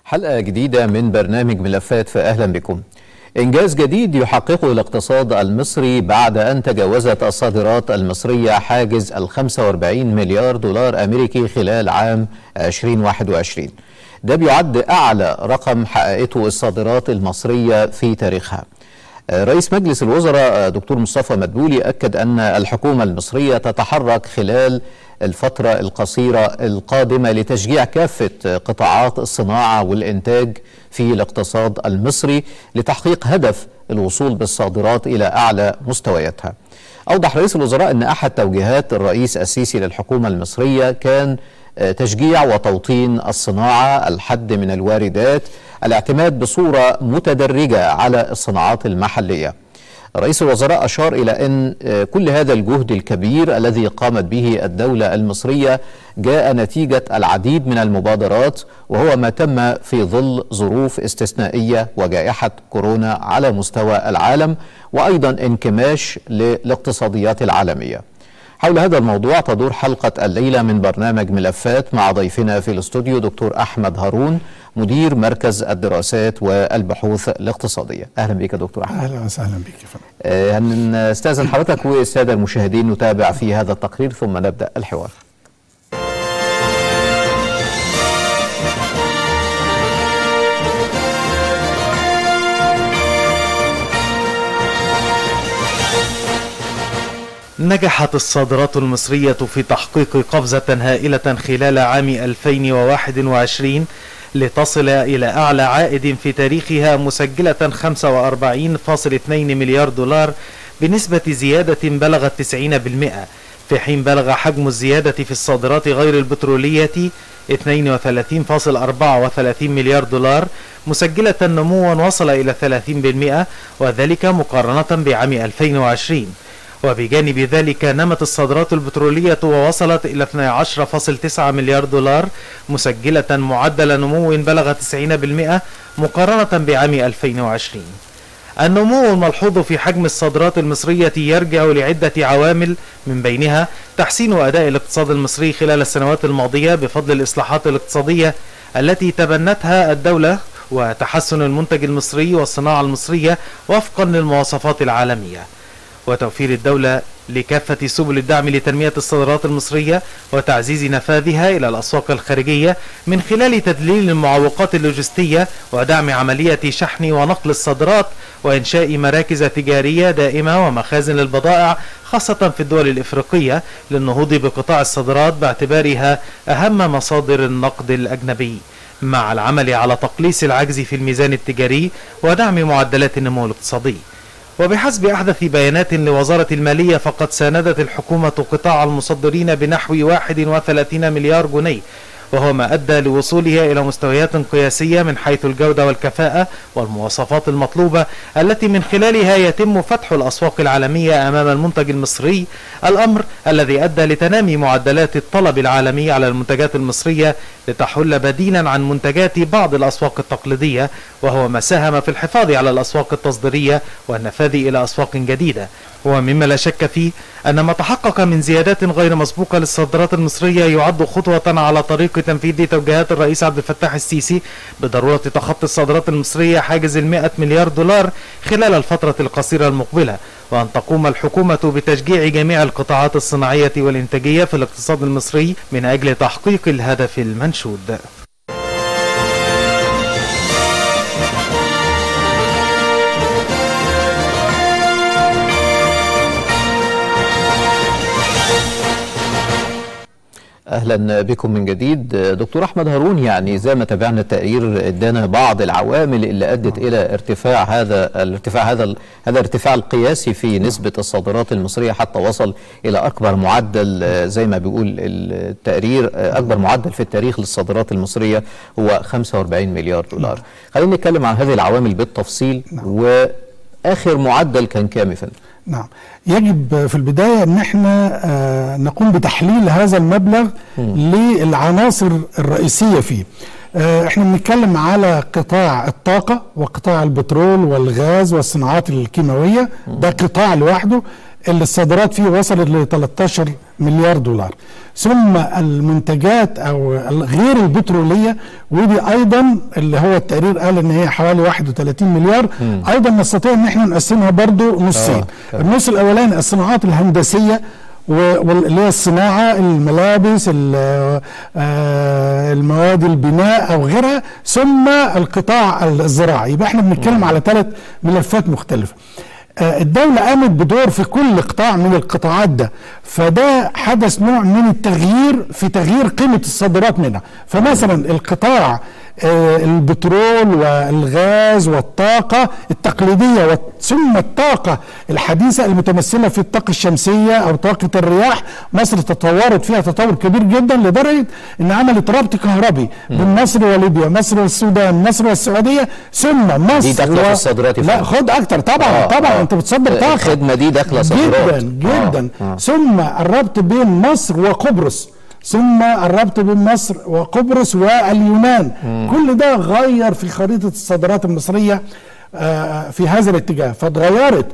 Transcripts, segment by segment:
حلقة جديدة من برنامج ملفات فأهلا بكم إنجاز جديد يحققه الاقتصاد المصري بعد أن تجاوزت الصادرات المصرية حاجز ال 45 مليار دولار أمريكي خلال عام 2021 ده بيعد أعلى رقم حققته الصادرات المصرية في تاريخها رئيس مجلس الوزراء دكتور مصطفى مدبولي أكد أن الحكومة المصرية تتحرك خلال الفترة القصيرة القادمة لتشجيع كافة قطاعات الصناعة والإنتاج في الاقتصاد المصري لتحقيق هدف الوصول بالصادرات إلى أعلى مستوياتها أوضح رئيس الوزراء أن أحد توجيهات الرئيس السيسي للحكومة المصرية كان تشجيع وتوطين الصناعة الحد من الواردات الاعتماد بصورة متدرجة على الصناعات المحلية رئيس الوزراء أشار إلى أن كل هذا الجهد الكبير الذي قامت به الدولة المصرية جاء نتيجة العديد من المبادرات وهو ما تم في ظل ظروف استثنائية وجائحة كورونا على مستوى العالم وأيضا انكماش للاقتصاديات العالمية حول هذا الموضوع تدور حلقة الليلة من برنامج ملفات مع ضيفنا في الاستوديو دكتور أحمد هارون مدير مركز الدراسات والبحوث الاقتصادية أهلا بك دكتور أحمد أهلا وسهلا بك يا فندم آه هنستأذن حضرتك والسادة المشاهدين نتابع في هذا التقرير ثم نبدأ الحوار نجحت الصادرات المصرية في تحقيق قفزة هائلة خلال عام 2021 لتصل إلى أعلى عائد في تاريخها مسجلة 45.2 مليار دولار بنسبة زيادة بلغت 90% في حين بلغ حجم الزيادة في الصادرات غير البترولية 32.34 مليار دولار مسجلة نموا وصل إلى 30% وذلك مقارنة بعام 2020 وبجانب ذلك نمت الصادرات البترولية ووصلت إلى 12.9 مليار دولار مسجلة معدل نمو بلغ 90% مقارنة بعام 2020 النمو الملحوظ في حجم الصادرات المصرية يرجع لعدة عوامل من بينها تحسين أداء الاقتصاد المصري خلال السنوات الماضية بفضل الإصلاحات الاقتصادية التي تبنتها الدولة وتحسن المنتج المصري والصناعة المصرية وفقا للمواصفات العالمية وتوفير الدولة لكافة سبل الدعم لتنمية الصادرات المصرية وتعزيز نفاذها إلى الأسواق الخارجية من خلال تدليل المعوقات اللوجستية ودعم عملية شحن ونقل الصادرات وإنشاء مراكز تجارية دائمة ومخازن للبضائع خاصة في الدول الإفريقية للنهوض بقطاع الصادرات باعتبارها أهم مصادر النقد الأجنبي مع العمل على تقليص العجز في الميزان التجاري ودعم معدلات النمو الاقتصادي وبحسب أحدث بيانات لوزارة المالية فقد ساندت الحكومة قطاع المصدرين بنحو 31 مليار جنيه وهو ما أدى لوصولها إلى مستويات قياسية من حيث الجودة والكفاءة والمواصفات المطلوبة التي من خلالها يتم فتح الأسواق العالمية أمام المنتج المصري الأمر الذي أدى لتنامي معدلات الطلب العالمي على المنتجات المصرية لتحل بديلا عن منتجات بعض الأسواق التقليدية وهو ما ساهم في الحفاظ على الأسواق التصديرية والنفاذ إلى أسواق جديدة ومما لا شك فيه أن ما تحقق من زيادات غير مسبوقة للصادرات المصرية يعد خطوة على طريق تنفيذ توجيهات الرئيس عبد الفتاح السيسي بضرورة تخطي الصادرات المصرية حاجز المئة مليار دولار خلال الفترة القصيرة المقبلة وأن تقوم الحكومة بتشجيع جميع القطاعات الصناعية والإنتاجية في الاقتصاد المصري من أجل تحقيق الهدف المنشود اهلا بكم من جديد دكتور احمد هارون يعني زي ما تابعنا التقرير ادانا بعض العوامل اللي ادت الى ارتفاع هذا الارتفاع هذا هذا الارتفاع القياسي في نسبه الصادرات المصريه حتى وصل الى اكبر معدل زي ما بيقول التقرير اكبر معدل في التاريخ للصادرات المصريه هو 45 مليار دولار خلينا نتكلم عن هذه العوامل بالتفصيل واخر معدل كان كام يا فندم نعم يجب في البداية أن احنا آه نقوم بتحليل هذا المبلغ م. للعناصر الرئيسية فيه آه احنا بنتكلم على قطاع الطاقة وقطاع البترول والغاز والصناعات الكيماوية م. ده قطاع لوحده اللي الصادرات فيه وصلت ل 13 مليار دولار ثم المنتجات او غير البتروليه ودي ايضا اللي هو التقرير قال ان هي حوالي 31 مليار ايضا نستطيع ان احنا نقسمها برضو نصين آه. النص الاولاني الصناعات الهندسيه و- واللي هي الصناعه الملابس ال- آه، المواد البناء او غيرها ثم القطاع الزراعي يبقى احنا بنتكلم على ثلاث ملفات مختلفه آه، الدولة قامت بدور في كل قطاع من القطاعات ده فده حدث نوع من التغيير في تغيير قيمة الصادرات منها فمثلا القطاع آه، البترول والغاز والطاقة التقليدية وت- ثم الطاقة الحديثة المتمثلة في الطاقة الشمسية أو طاقة الرياح مصر تطورت فيها تطور كبير جدا لدرجة أن عملت ربط كهربي بين مصر وليبيا مصر والسودان مصر والسعودية ثم مصر دي داخلة في الصادرات يا لا فندم. خد أكتر طبعا آه، طبعا آه. أنت بتصدر طاقة الخدمة دي داخلة صادرات جدا جدا آه، آه. ثم الربط بين مصر وقبرص ثم الربط بين مصر وقبرص واليونان كل ده غير في خريطة الصادرات المصرية آه، في هذا الاتجاه فاتغيرت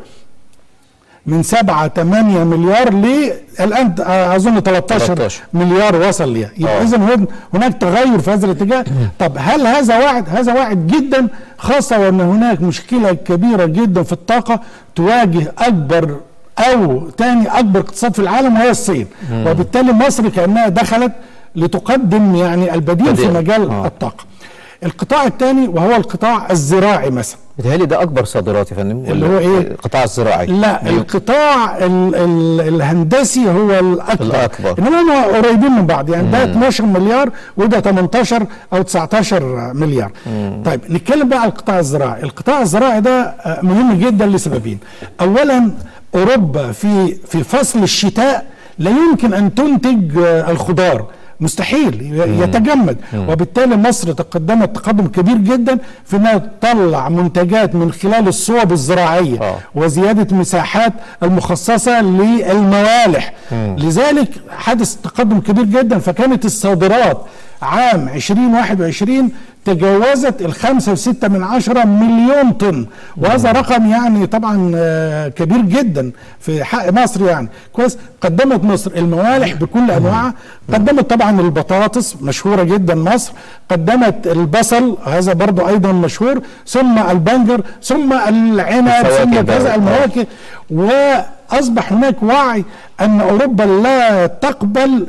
من 7 8 مليار ل الان آه، اظن 13, 13. مليار وصل ليها يبقى آه. اذا هن- هناك تغير في هذا الاتجاه طب هل هذا واعد هذا واعد جدا خاصه وان هناك مشكله كبيره جدا في الطاقه تواجه اكبر او ثاني اكبر اقتصاد في العالم وهي الصين وبالتالي مصر كانها دخلت لتقدم يعني البديل في بديل. مجال آه. الطاقه القطاع الثاني وهو القطاع الزراعي مثلا بيتهيألي ده أكبر صادرات يا فندم اللي هو إيه؟ القطاع الزراعي لا أيوه. القطاع ال ال الهندسي هو الاكبر الأكبر. انما هم قريبين من بعض يعني ده 12 مليار وده 18 او 19 مليار طيب نتكلم بقى على القطاع الزراعي القطاع الزراعي ده آه، مهم جدا لسببين اولا اوروبا في في فصل الشتاء لا يمكن ان تنتج آه، الخضار مستحيل ي- يتجمد وبالتالي مصر تقدمت تقدم كبير جدا في انها تطلع منتجات من خلال الصوب الزراعيه آه. وزياده مساحات المخصصه للموالح لذلك حدث تقدم كبير جدا فكانت الصادرات عام 2021 تجاوزت الخمسة وستة من عشرة مليون طن وهذا رقم يعني طبعا آه، كبير جدا في حق مصر يعني كويس قدمت مصر الموالح بكل انواعها قدمت طبعا البطاطس مشهورة جدا مصر قدمت البصل هذا برضو ايضا مشهور ثم البنجر ثم العنب الفواكه ثم بقى. كذا آه. المواكب واصبح هناك وعي ان اوروبا لا تقبل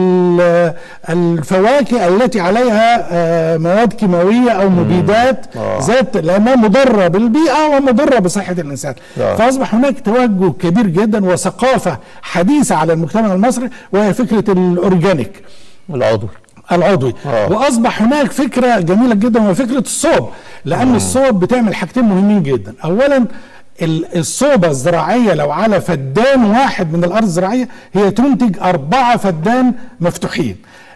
ال- الفواكه التي عليها آه، مواد كيماويه او مبيدات آه. ذات لانها مضره بالبيئه ومضره بصحه الانسان آه. فاصبح هناك توجه كبير جدا وثقافه حديثه على المجتمع المصري وهي فكره الاورجانيك العضو العضوي آه. واصبح هناك فكره جميله جدا وهي فكره الصوب لان الصوب بتعمل حاجتين مهمين جدا اولا ال- الصوبة الزراعية لو على فدان واحد من الأرض الزراعية هي تنتج أربعة فدان مفتوحين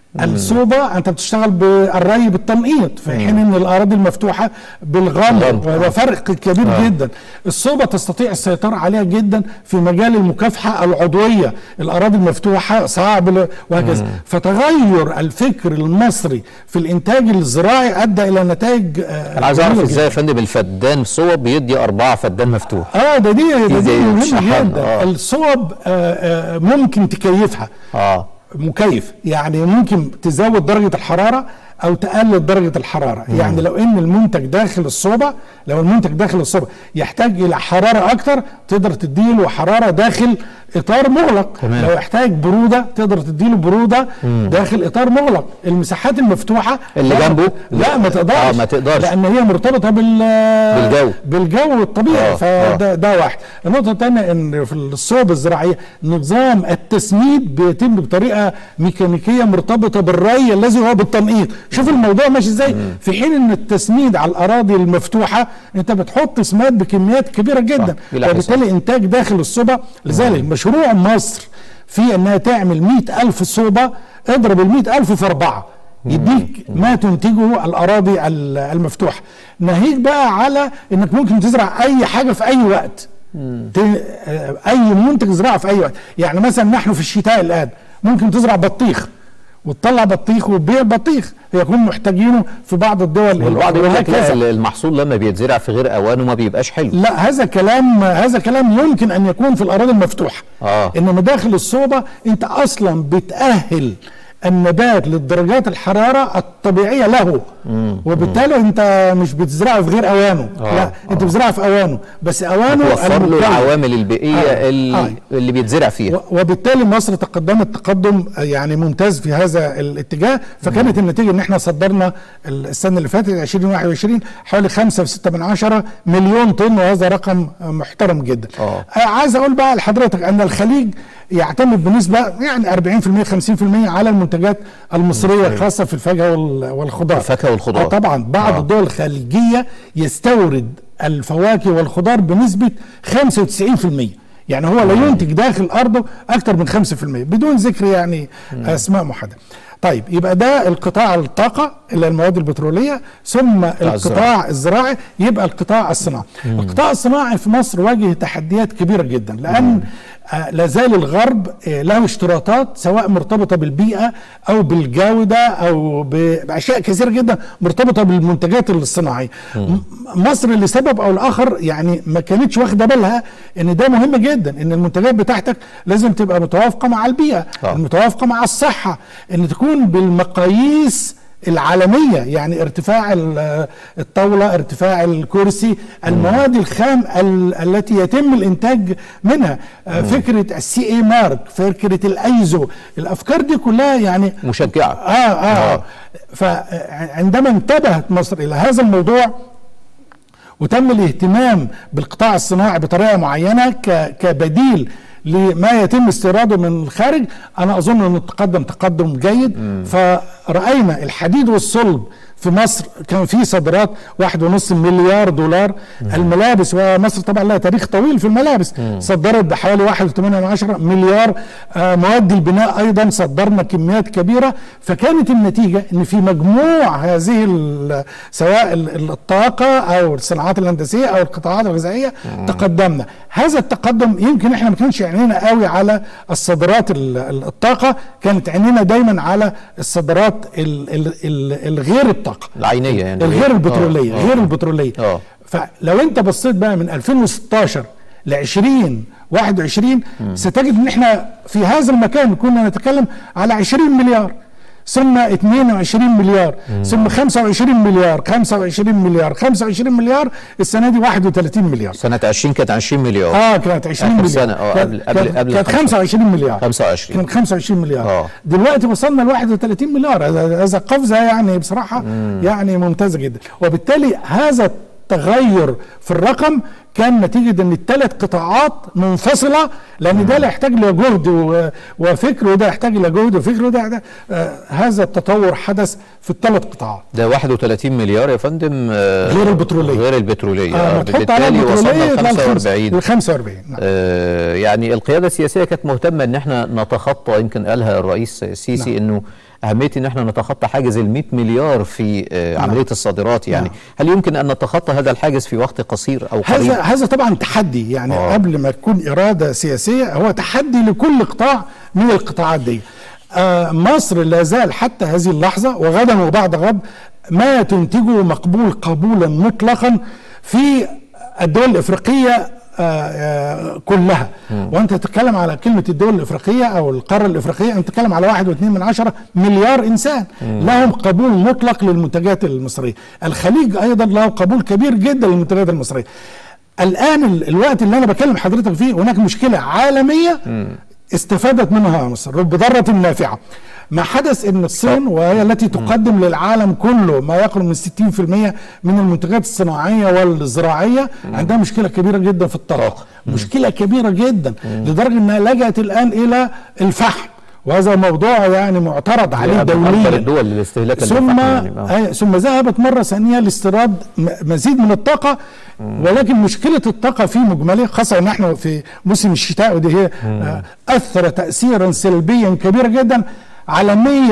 الصوبة أنت بتشتغل بالري بالتنقيط في حين أن الأراضي المفتوحة بالغمر بالغمر. وهذا فرق كبير آه. جدا الصوبة تستطيع السيطرة عليها جدا في مجال المكافحة العضوية الأراضي المفتوحة صعب ل- وهكذا فتغير الفكر المصري في الإنتاج الزراعي أدى إلى نتائج آه، أنا عايز أعرف جميلة إزاي يا فندم الفدان صوب بيدي أربعة فدان مفتوح اه ده دي ده دي زي مهمه الشحن، جدا آه. الصوب آه آه ممكن تكيفها آه مكيف يعني ممكن تزود درجه الحراره او تقلل درجه الحراره يعني لو ان المنتج داخل الصوبه لو المنتج داخل الصوبه يحتاج الى حراره اكتر تقدر تديله حراره داخل اطار مغلق تمام. لو احتاج بروده تقدر تديله بروده داخل اطار مغلق المساحات المفتوحه اللي لا- جنبه؟ لا ما تقدرش آه، ما تقدرش. لان هي مرتبطه بال بالجو. بالجو الطبيعي آه، فده ده واحد النقطه الثانيه ان في الصوب الزراعيه نظام التسميد بيتم بطريقه ميكانيكيه مرتبطه بالري الذي هو بالتنقيط شوف الموضوع ماشي ازاي في حين ان التسميد على الاراضي المفتوحه انت بتحط سماد بكميات كبيره جدا بلا حساب. وبالتالي انتاج داخل الصوبه لذلك مشروع مصر في انها تعمل مئة ألف صوبة اضرب المئة ألف في أربعة يديك ما تنتجه الأراضي ال- المفتوحة ناهيك بقى على انك ممكن تزرع اي حاجة في اي وقت ت- آه، اي منتج زراعة في اي وقت يعني مثلا نحن في الشتاء الان ممكن تزرع بطيخ وتطلع بطيخ وتبيع بطيخ يكون محتاجينه في بعض الدول والبعض يقول لك لا وهكذا. المحصول لما بيتزرع في غير اوانه ما بيبقاش حلو لا هذا كلام هذا كلام يمكن ان يكون في الاراضي المفتوحه آه. انما داخل الصوبه انت اصلا بتاهل النبات لدرجات الحراره الطبيعيه له وبالتالي انت مش بتزرعه في غير اوانه آه، لا انت بتزرعه في اوانه بس اوانه توفر له المكون. العوامل البيئيه آه. اللي, آه. اللي بيتزرع فيها و- وبالتالي مصر تقدمت تقدم يعني ممتاز في هذا الاتجاه فكانت النتيجه ان احنا صدرنا السنه اللي فاتت 2021 حوالي 5.6 من عشرة مليون طن وهذا رقم محترم جدا آه. آه، عايز اقول بقى لحضرتك ان الخليج يعتمد بنسبه يعني 40% 50% على المنتجات المصريه خاصه في الفاكهه وال- والخضار الفاكهة والخضار. آه طبعا بعض آه. الدول الخليجيه يستورد الفواكه والخضار بنسبه 95% يعني هو لا ينتج داخل ارضه اكثر من 5% بدون ذكر يعني اسماء محدده طيب يبقى ده القطاع الطاقه اللي المواد البتروليه ثم القطاع الزراعي يبقى القطاع الصناعي القطاع الصناعي في مصر واجه تحديات كبيره جدا لان آه، لا زال الغرب آه، له اشتراطات سواء مرتبطه بالبيئه او بالجوده او ب- باشياء كثيره جدا مرتبطه بالمنتجات الصناعيه م- مصر لسبب او لاخر يعني ما كانتش واخده بالها ان ده مهم جدا ان المنتجات بتاعتك لازم تبقى متوافقه مع البيئه آه. متوافقه مع الصحه ان تكون بالمقاييس العالمية يعني ارتفاع ال- الطاولة ارتفاع الكرسي المواد الخام ال- التي يتم الانتاج منها آه، فكرة السي اي مارك فكرة الايزو الافكار دي كلها يعني مشجعه اه اه, آه. فعندما انتبهت مصر الى هذا الموضوع وتم الاهتمام بالقطاع الصناعي بطريقه معينه ك- كبديل لما يتم استيراده من الخارج انا اظن انه تقدم تقدم جيد فراينا الحديد والصلب في مصر كان في صادرات واحد ونص مليار دولار الملابس ومصر طبعا لها تاريخ طويل في الملابس صدرت بحوالي واحد وثمانية من عشرة مليار آه، مواد البناء ايضا صدرنا كميات كبيرة فكانت النتيجة ان في مجموع هذه ال- سواء ال- الطاقة او الصناعات الهندسية او القطاعات الغذائية تقدمنا هذا التقدم يمكن احنا ما كانش عينينا قوي على الصادرات ال- ال- الطاقة كانت عينينا دايما على الصادرات ال- ال- ال- الغير الطاقة العينيه يعني الغير البتروليه آه، آه. غير البتروليه آه. فلو انت بصيت بقى من 2016 ل 2021 ستجد ان احنا في هذا المكان كنا نتكلم على 20 مليار ثم 22 مليار ثم 25 مليار 25 مليار 25 مليار السنه دي 31 مليار سنه 20 كانت 20 مليار اه كانت 20 آخر مليار سنة، آه، كانت- قبل- قبل- كانت- قبل كانت الخمسة. 25 مليار 25 كانت 25 مليار آه. دلوقتي وصلنا ل 31 مليار هذا هذا قفزه يعني بصراحه يعني ممتازه جدا وبالتالي هذا التغير في الرقم كان نتيجه ان الثلاث قطاعات منفصله لان ده لا يحتاج الى جهد و- وفكر وده يحتاج الى جهد وفكر وده يحتاج آه هذا التطور حدث في الثلاث قطاعات ده 31 مليار يا فندم آه، غير البترولية. غير البتروليه آه آه ما تحط على بالتالي وصلنا البتروليه ل 45 ل 45 نعم. آه، يعني القياده السياسيه كانت مهتمه ان احنا نتخطى يمكن قالها الرئيس السيسي نعم. انه اهميه ان احنا نتخطى حاجز ال 100 مليار في آه، عمليه الصادرات يعني نعم. هل يمكن ان نتخطى هذا الحاجز في وقت قصير او قريب هذا هذا طبعا تحدي يعني آه. آه. قبل ما تكون اراده سياسيه هو تحدي لكل قطاع من القطاعات دي آه مصر لا زال حتى هذه اللحظه وغدا وبعد غد ما تنتجه مقبول قبولا مطلقا في الدول الافريقيه آه، آه، كلها وانت تتكلم على كلمه الدول الافريقيه او القاره الافريقيه انت تتكلم على واحد واثنين من عشرة مليار انسان لهم قبول مطلق للمنتجات المصريه الخليج ايضا له قبول كبير جدا للمنتجات المصريه الان ال- الوقت اللي انا بكلم حضرتك فيه هناك مشكله عالميه استفادت منها مصر بضرة نافعة ما حدث ان الصين وهي التي تقدم للعالم كله ما يقرب من 60% من المنتجات الصناعيه والزراعيه عندها مشكله كبيره جدا في الطاقه مشكله كبيره جدا لدرجه انها لجأت الان الى الفحم وهذا موضوع يعني معترض عليه اكبر دوليا الدول للاستهلاك ثم للفحم يعني. آه. آه. ثم ذهبت مره ثانيه لاستيراد م- مزيد من الطاقه ولكن مشكله الطاقه في مجمله خاصه ان احنا في موسم الشتاء ودي هي آه اثر تاثيرا سلبيا كبيرا جدا على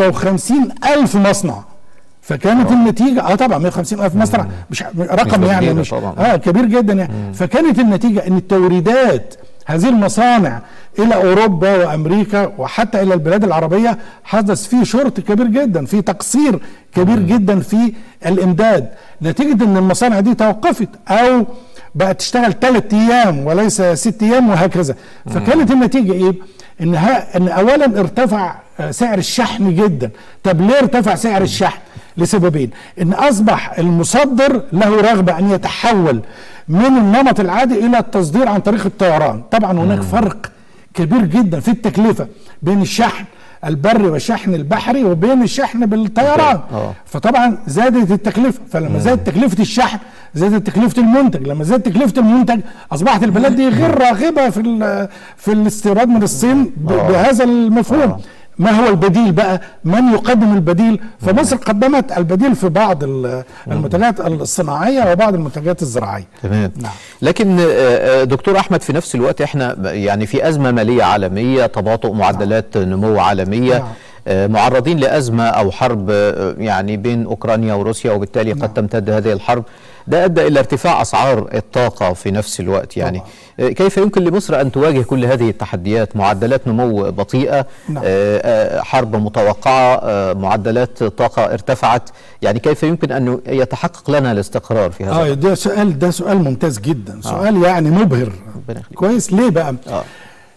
150 الف مصنع فكانت النتيجه اه طبعا 150 الف مصنع مش رقم نسبة يعني كبيرة مش طبعاً. اه كبير جدا يعني فكانت النتيجه ان التوريدات هذه المصانع الى اوروبا وامريكا وحتى الى البلاد العربيه حدث فيه شرط كبير جدا في تقصير كبير جدا في الامداد نتيجه ان المصانع دي توقفت او بقت تشتغل ثلاث ايام وليس ست ايام وهكذا فكانت النتيجه ايه ان ها ان اولا ارتفع آه، سعر الشحن جدا طب ليه ارتفع سعر الشحن لسببين ان اصبح المصدر له رغبه ان يتحول من النمط العادي الى التصدير عن طريق الطيران طبعا هناك فرق كبير جدا في التكلفه بين الشحن البري والشحن البحري وبين الشحن بالطيران آه. فطبعا زادت التكلفه فلما زادت تكلفه الشحن زادت تكلفه المنتج لما زادت تكلفه المنتج اصبحت البلاد دي غير راغبه في ال- في الاستيراد من الصين ب- آه. بهذا المفهوم آه. ما هو البديل بقى من يقدم البديل فمصر قدمت البديل في بعض ال- المنتجات الصناعيه وبعض المنتجات الزراعيه تمام نعم. لكن آه، آه، دكتور احمد في نفس الوقت احنا يعني في ازمه ماليه عالميه تباطؤ معدلات نمو عالميه نعم. آه، معرضين لازمه او حرب آه، يعني بين اوكرانيا وروسيا وبالتالي قد نعم. تمتد هذه الحرب ده ادى الى ارتفاع اسعار الطاقه في نفس الوقت يعني آه، كيف يمكن لمصر ان تواجه كل هذه التحديات معدلات نمو بطيئه نعم. آه، آه، حرب متوقعه آه، معدلات طاقه ارتفعت يعني كيف يمكن ان يتحقق لنا الاستقرار في هذا اه ده سؤال ده سؤال ممتاز جدا سؤال يعني مبهر ربنا يخليك. كويس ليه بقى آه.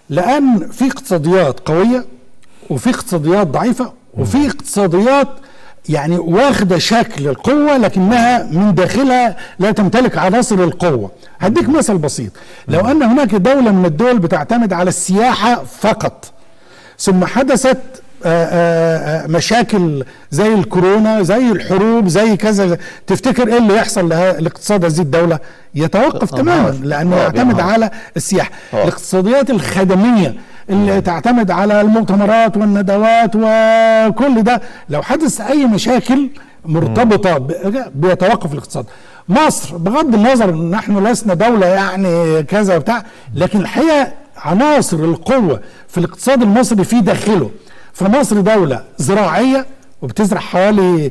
لان في اقتصاديات قويه وفي اقتصاديات ضعيفه وفي اقتصاديات يعني واخده شكل القوه لكنها من داخلها لا تمتلك عناصر القوه هديك مثل بسيط لو ان هناك دوله من الدول بتعتمد على السياحه فقط ثم حدثت آه، آه، آه، مشاكل زي الكورونا زي الحروب زي كذا تفتكر ايه اللي يحصل لها لاقتصاد هذه الدوله يتوقف آه، تماما آه، لانه آه، يعتمد بينهار. على السياحه آه. الاقتصاديات الخدميه اللي تعتمد على المؤتمرات والندوات وكل ده لو حدث اي مشاكل مرتبطه ب- بيتوقف الاقتصاد مصر بغض النظر ان نحن لسنا دوله يعني كذا وبتاع لكن الحقيقه عناصر القوه في الاقتصاد المصري في داخله فمصر دوله زراعيه وبتزرع حوالي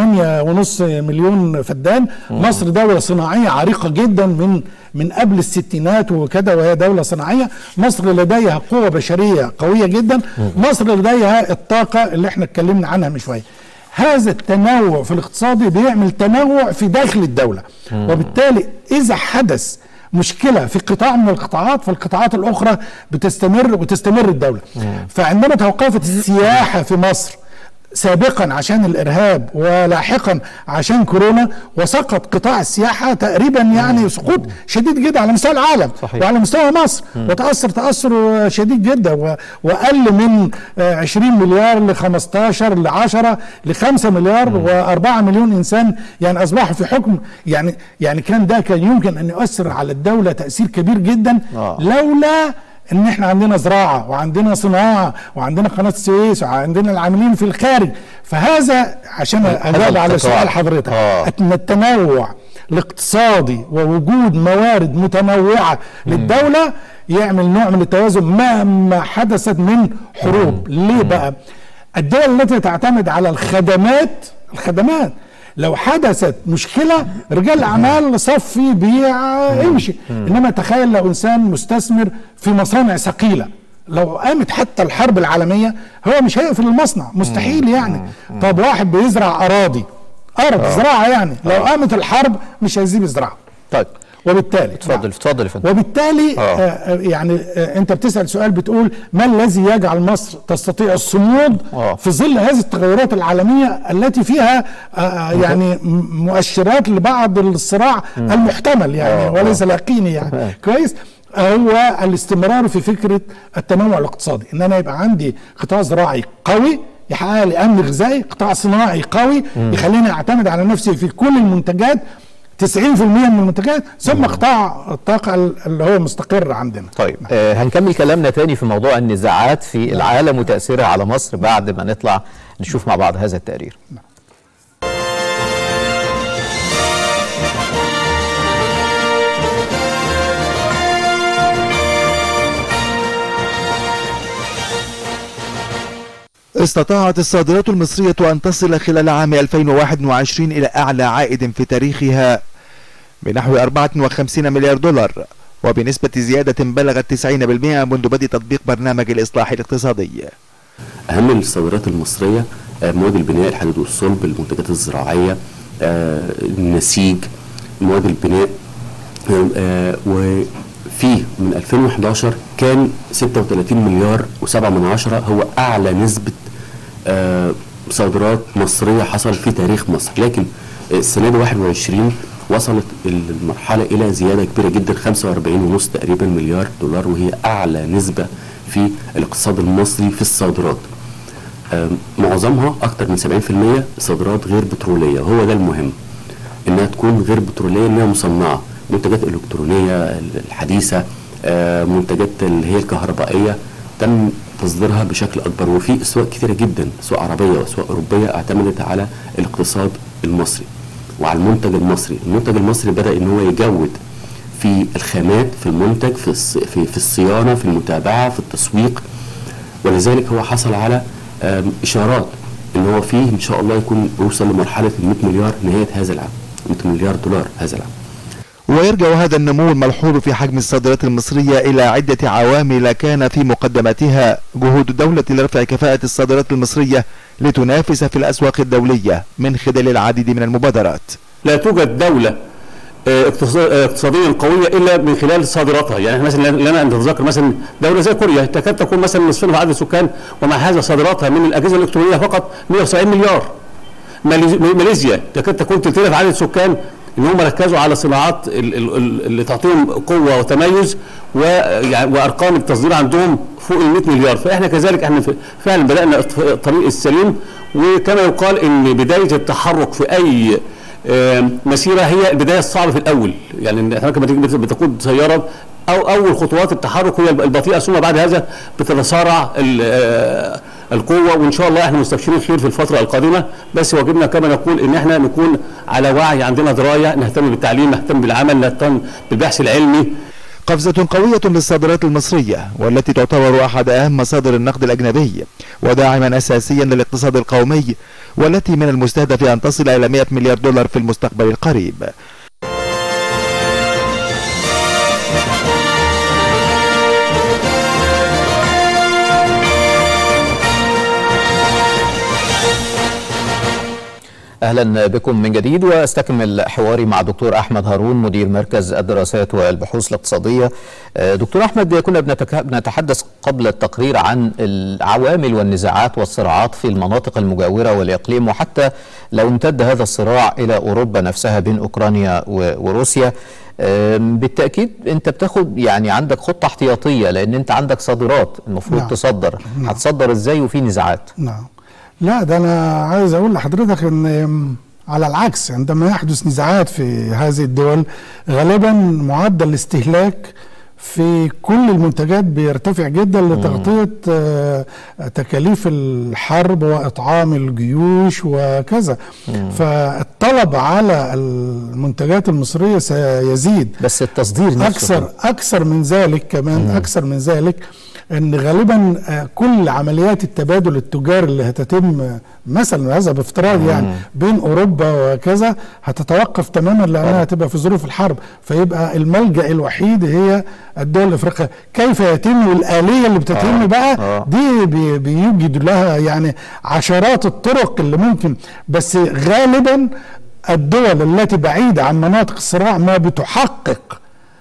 8.5 مليون فدان مصر دولة صناعية عريقة جدا من من قبل الستينات وكده وهي دولة صناعية مصر لديها قوة بشرية قوية جدا مصر لديها الطاقة اللي احنا اتكلمنا عنها من شوية هذا التنوع في الاقتصاد بيعمل تنوع في داخل الدولة وبالتالي إذا حدث مشكله في قطاع من القطاعات فالقطاعات الاخرى بتستمر وتستمر الدوله فعندما توقفت السياحه في مصر سابقا عشان الارهاب ولاحقا عشان كورونا وسقط قطاع السياحه تقريبا يعني سقوط شديد جدا على مستوى العالم صحيح. وعلى مستوى مصر وتاثر تاثر شديد جدا و- واقل من آه، 20 مليار ل 15 ل 10 ل 5 مليار و4 مليون انسان يعني اصبحوا في حكم يعني يعني كان ده كان يمكن ان يؤثر على الدوله تاثير كبير جدا آه. لولا ان احنا عندنا زراعه وعندنا صناعه وعندنا قناه السويس وعندنا العاملين في الخارج فهذا عشان اجاوب على القطاع. سؤال حضرتك آه. ان التنوع الاقتصادي ووجود موارد متنوعه للدوله يعمل نوع من التوازن مهما حدثت من حروب ليه بقى الدول التي تعتمد على الخدمات الخدمات لو حدثت مشكلة رجال الأعمال صفي بيع امشي إنما تخيل لو إنسان مستثمر في مصانع ثقيلة لو قامت حتى الحرب العالمية هو مش هيقفل المصنع مستحيل يعني طب واحد بيزرع أراضي أرض زراعة يعني لو قامت الحرب مش هيسيب يزرعها طيب وبالتالي اتفضل اتفضل يا فندم وبالتالي آه. آه. آه يعني آه انت بتسال سؤال بتقول ما الذي يجعل مصر تستطيع الصمود آه. في ظل هذه التغيرات العالميه التي فيها آه آه يعني م- مؤشرات لبعض الصراع المحتمل يعني آه. وليس اليقيني يعني كويس هو الاستمرار في فكره التنوع الاقتصادي ان انا يبقى عندي قطاع زراعي قوي يحقق لي امن غذائي قطاع صناعي قوي يخليني اعتمد على نفسي في كل المنتجات 90% من المنتجات ثم قطاع الطاقه اللي هو مستقر عندنا طيب آه هنكمل كلامنا تاني في موضوع النزاعات في العالم وتأثيرها على مصر بعد ما نطلع نشوف مع بعض هذا التقرير استطاعت الصادرات المصرية أن تصل خلال عام 2021 إلى أعلى عائد في تاريخها بنحو 54 مليار دولار وبنسبة زيادة بلغت 90% منذ بدء تطبيق برنامج الإصلاح الاقتصادي اهم الصادرات المصريه آه، مواد البناء الحديد والصلب المنتجات الزراعيه آه، النسيج مواد البناء آه، آه، وفي من 2011 كان 36 مليار و7 من عشرة هو اعلى نسبه آه، صادرات مصريه حصل في تاريخ مصر لكن السنه دي 21 وصلت المرحله الى زياده كبيره جدا 45 ونص تقريبا مليار دولار وهي اعلى نسبه في الاقتصاد المصري في الصادرات آم، معظمها اكتر من 70% صادرات غير بتروليه هو ده المهم انها تكون غير بتروليه انها مصنعه منتجات الكترونيه الحديثه آه، منتجات اللي هي الكهربائيه تم تصديرها بشكل اكبر وفي اسواق كثيره جدا اسواق عربيه واسواق اوروبيه اعتمدت على الاقتصاد المصري وعلى المنتج المصري المنتج المصري بدا ان هو يجود في الخامات في المنتج في الص- في, في الصيانه في المتابعه في التسويق ولذلك هو حصل على آم، اشارات ان هو فيه ان شاء الله يكون يوصل لمرحله ال 100 مليار نهايه هذا العام 100 مليار دولار هذا العام ويرجع هذا النمو الملحوظ في حجم الصادرات المصرية إلى عدة عوامل كان في مقدمتها جهود الدولة لرفع كفاءة الصادرات المصرية لتنافس في الأسواق الدولية من خلال العديد من المبادرات لا توجد دولة آه، اقتصا- آه، اقتصاديا قوية إلا من خلال صادراتها يعني إحنا مثلا لنا أن نتذكر مثلا دولة زي كوريا تكاد تكون مثلا نصفنا في عدد السكان ومع هذا صادراتها من الأجهزة الإلكترونية فقط 170 مليار ماليز- ماليزيا تكاد تكون تلتين في عدد السكان ان هم ركزوا على صناعات ال- ال- ال- اللي تعطيهم قوه وتميز ويعني وارقام التصدير عندهم فوق ال 100 مليار فاحنا كذلك احنا ف- فعلا بدانا الط- الطريق السليم وكما يقال ان بدايه التحرك في اي آم، مسيره هي البدايه الصعبه في الاول يعني إن احنا لما تيجي بت- بتقود سياره او اول خطوات التحرك هي البطيئه ثم بعد هذا بتتسارع ال- آه، القوه وان شاء الله احنا مستبشرين خير في الفتره القادمه بس واجبنا كما نقول ان احنا نكون على وعي عندنا درايه نهتم بالتعليم نهتم بالعمل نهتم بالبحث العلمي قفزة قوية للصادرات المصرية والتي تعتبر أحد أهم مصادر النقد الأجنبي وداعما أساسيا للاقتصاد القومي والتي من المستهدف أن تصل إلى 100 مليار دولار في المستقبل القريب اهلا بكم من جديد واستكمل حواري مع دكتور احمد هارون مدير مركز الدراسات والبحوث الاقتصاديه. آه، دكتور احمد كنا بنتك- بنتحدث قبل التقرير عن العوامل والنزاعات والصراعات في المناطق المجاوره والاقليم وحتى لو امتد هذا الصراع الى اوروبا نفسها بين اوكرانيا و- وروسيا. آم، بالتاكيد انت بتاخد يعني عندك خطه احتياطيه لان انت عندك صادرات المفروض نعم. تصدر هتصدر ازاي وفي نزاعات نعم لا ده انا عايز اقول لحضرتك ان على العكس عندما يحدث نزاعات في هذه الدول غالبا معدل الاستهلاك في كل المنتجات بيرتفع جدا لتغطية آه، تكاليف الحرب وإطعام الجيوش وكذا فالطلب على المنتجات المصرية سيزيد بس التصدير نفسه اكثر اكثر من ذلك كمان اكثر من ذلك ان غالبا آه، كل عمليات التبادل التجاري اللي هتتم آه، مثلا هذا بافتراض يعني بين اوروبا وكذا هتتوقف تماما لانها هتبقى في ظروف الحرب فيبقى الملجا الوحيد هي الدول الافريقيه كيف يتم والاليه اللي بتتم آه، بقى آه. دي بي- بيوجد لها يعني عشرات الطرق اللي ممكن بس غالبا الدول التي بعيدة عن مناطق الصراع ما بتحقق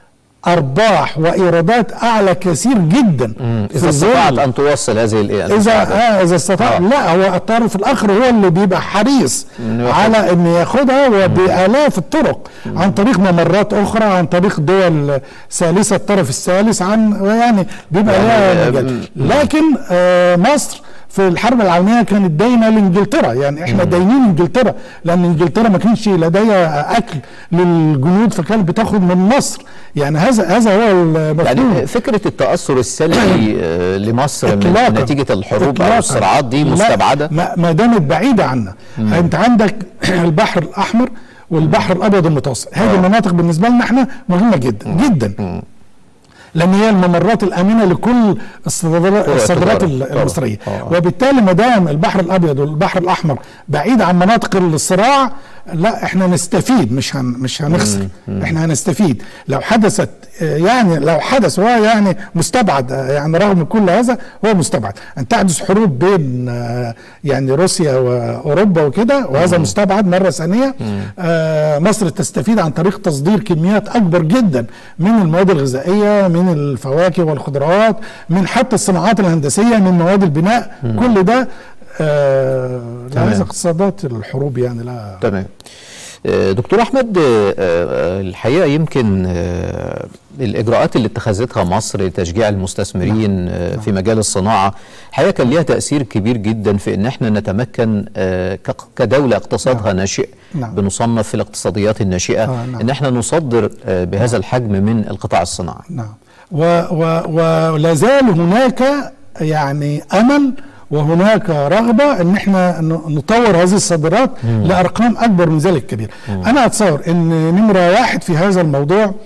أرباح وإيرادات أعلى كثير جدا اذا استطاعت ان توصل هذه ال- إذا المساعدات. آه إذا استطاع آه. لا هو الطرف الآخر هو اللي بيبقى حريص إنه ياخد- على إن ياخدها وبآلاف الطرق عن طريق ممرات أخرى عن طريق دول ثالثة الطرف الثالث عن يعني بيبقى يعني، لها آه، مجال لكن آه مصر في الحرب العالميه كانت داينه لانجلترا يعني احنا داينين انجلترا لان انجلترا ما كانش لديها اكل للجنود فكانت بتاخد من مصر يعني هذا هذا هو المفهوم يعني فكرة التأثر السلبي آه، لمصر من إطلاقاً. نتيجة الحروب أو إطلاقاً. الصراعات دي لا، مستبعدة ما ما دامت بعيده عنا انت عندك البحر الاحمر والبحر الابيض المتوسط هذه المناطق بالنسبه لنا احنا مهمه جدا جدا لان هي الممرات الامنه لكل الصادرات طبعاً، الصادرات طبعاً. المصريه آه. وبالتالي ما دام البحر الابيض والبحر الاحمر بعيد عن مناطق الصراع لا احنا نستفيد مش هن مش هنخسر احنا هنستفيد لو حدثت آه، يعني لو حدث هو يعني مستبعد آه، يعني رغم كل هذا هو مستبعد ان تحدث حروب بين آه، يعني روسيا واوروبا وكده وهذا مستبعد مره ثانيه آه، مصر تستفيد عن طريق تصدير كميات اكبر جدا من المواد الغذائيه من الفواكه والخضروات من حتى الصناعات الهندسيه من مواد البناء كل ده آه تمام. لهذا اقتصادات الحروب يعني لا تمام آه، دكتور احمد آه، آه، الحقيقه يمكن آه، الاجراءات اللي اتخذتها مصر لتشجيع المستثمرين آه، في مجال الصناعه الحقيقه كان ليها تاثير كبير جدا في ان احنا نتمكن آه، ك- كدوله اقتصادها ناشئ نعم. بنصنف في الاقتصاديات الناشئه آه، نعم. ان احنا نصدر آه، بهذا الحجم من القطاع الصناعي نعم و و ولا زال هناك يعني امل وهناك رغبه ان احنا ن- نطور هذه الصادرات لارقام اكبر من ذلك كبير انا اتصور ان نمره واحد في هذا الموضوع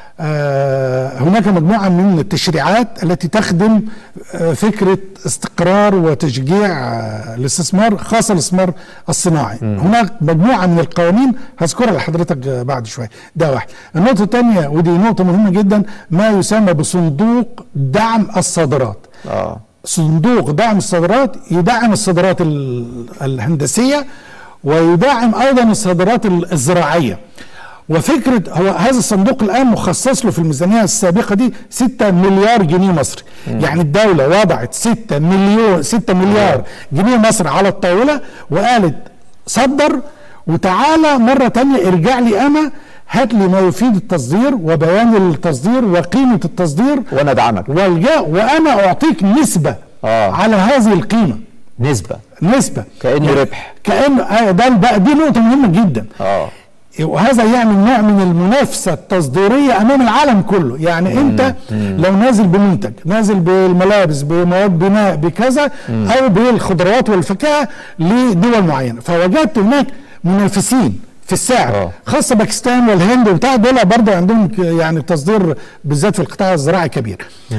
آه هناك مجموعه من التشريعات التي تخدم آه فكره استقرار وتشجيع آه الاستثمار خاصه الاستثمار الصناعي هناك مجموعه من القوانين هذكرها لحضرتك آه، بعد شويه ده واحد النقطه الثانيه ودي نقطه مهمه جدا ما يسمى بصندوق دعم الصادرات اه صندوق دعم الصادرات يدعم الصادرات ال- الهندسيه ويدعم ايضا الصادرات ال- الزراعيه وفكره هو هذا الصندوق الان مخصص له في الميزانيه السابقه دي 6 مليار جنيه مصري يعني الدوله وضعت 6 مليون 6 مليار جنيه مصري على الطاوله وقالت صدر وتعالى مره تانية ارجع لي انا هات لي ما يفيد التصدير وبيان التصدير وقيمه التصدير وانا ادعمك والجاء وانا اعطيك نسبه آه. على هذه القيمه نسبه نسبه كأنه يعني ربح. كانه آه ده بقى دي نقطه مهمه جدا اه وهذا يعمل نوع من المنافسه التصديريه امام العالم كله يعني انت لو نازل بمنتج نازل بالملابس بمواد بناء بكذا او بالخضروات والفاكهه لدول معينه فوجدت هناك منافسين في السعر آه. خاصه باكستان والهند وبتاع دول برضه عندهم ك- يعني تصدير بالذات في القطاع الزراعي كبير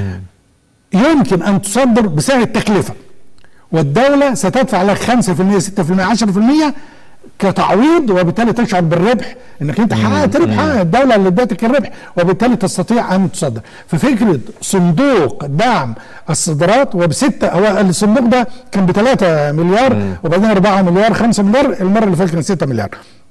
يمكن ان تصدر بسعر التكلفه والدوله ستدفع لك 5% 6% 10% كتعويض وبالتالي تشعر بالربح انك انت حققت ربح آه، الدوله اللي ادتك الربح وبالتالي تستطيع ان تصدر ففكره صندوق دعم الصادرات وبستة هو الصندوق ده كان ب 3 مليار وبعدين 4 مليار 5 مليار المره اللي فاتت كان 6 مليار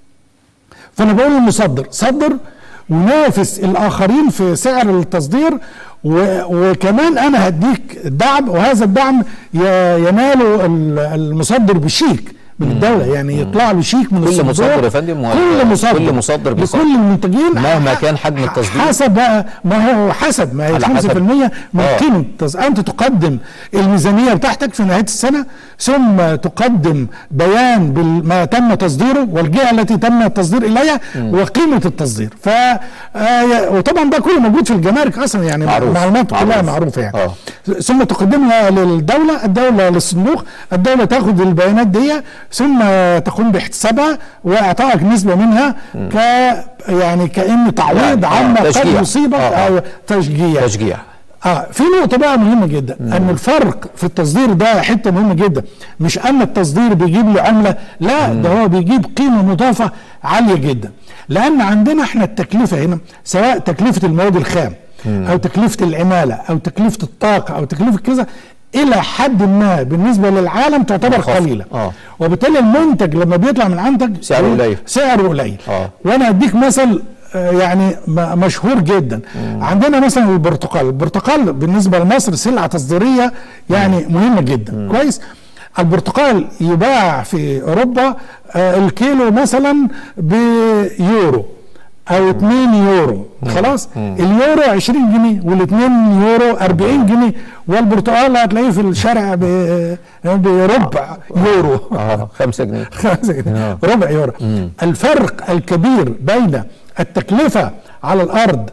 فانا بقول للمصدر صدر ونافس الاخرين في سعر التصدير و- وكمان انا هديك دعم وهذا الدعم ي- يناله ال- المصدر بشيك من الدوله يعني يطلع له شيك من كل الصندوق. مصدر يا فندم و- كل مصدر كل مصدر بيصدر. لكل المنتجين مهما ح- كان حجم التصدير. حسب بقى ما هو حسب ما هي على 5% حسب. من آه. قيمه التص- انت تقدم الميزانيه بتاعتك في نهايه السنه ثم تقدم بيان بما تم تصديره والجهه التي تم التصدير اليها وقيمه التصدير ف آه، وطبعا ده كله موجود في الجمارك اصلا يعني معروف. معلومات كلها معروف. معروفه يعني آه. ثم تقدمها للدوله الدوله للصندوق الدوله تاخد البيانات دي ثم تقوم باحتسابها واعطائك نسبه منها ك يعني كان تعويض يعني، آه، عما قد تشجيع. يصيبك آه، آه. او تشجيع تشجيع اه في نقطة بقى مهمة جدا ان الفرق في التصدير ده حتة مهمة جدا مش ان التصدير بيجيب له عملة لا ده هو بيجيب قيمة مضافة عالية جدا لان عندنا احنا التكلفة هنا سواء تكلفة المواد الخام او تكلفة العمالة او تكلفة الطاقة او تكلفة كذا الى حد ما بالنسبة للعالم تعتبر منخفض. قليلة آه. وبالتالي المنتج لما بيطلع من عندك سعره قليل. سعره قليل آه. وانا اديك مثل آه، يعني م- مشهور جدا عندنا مثلا البرتقال البرتقال بالنسبه لمصر سلعه تصديريه يعني مهمه جدا كويس البرتقال يباع في اوروبا آه، الكيلو مثلا بيورو او 2 يورو خلاص اليورو 20 جنيه والاثنين يورو 40 جنيه والبرتقال هتلاقيه في الشارع ب- بربع يورو اه 5 جنيه خمسة جنيه ربع يورو الفرق الكبير بين التكلفة على الأرض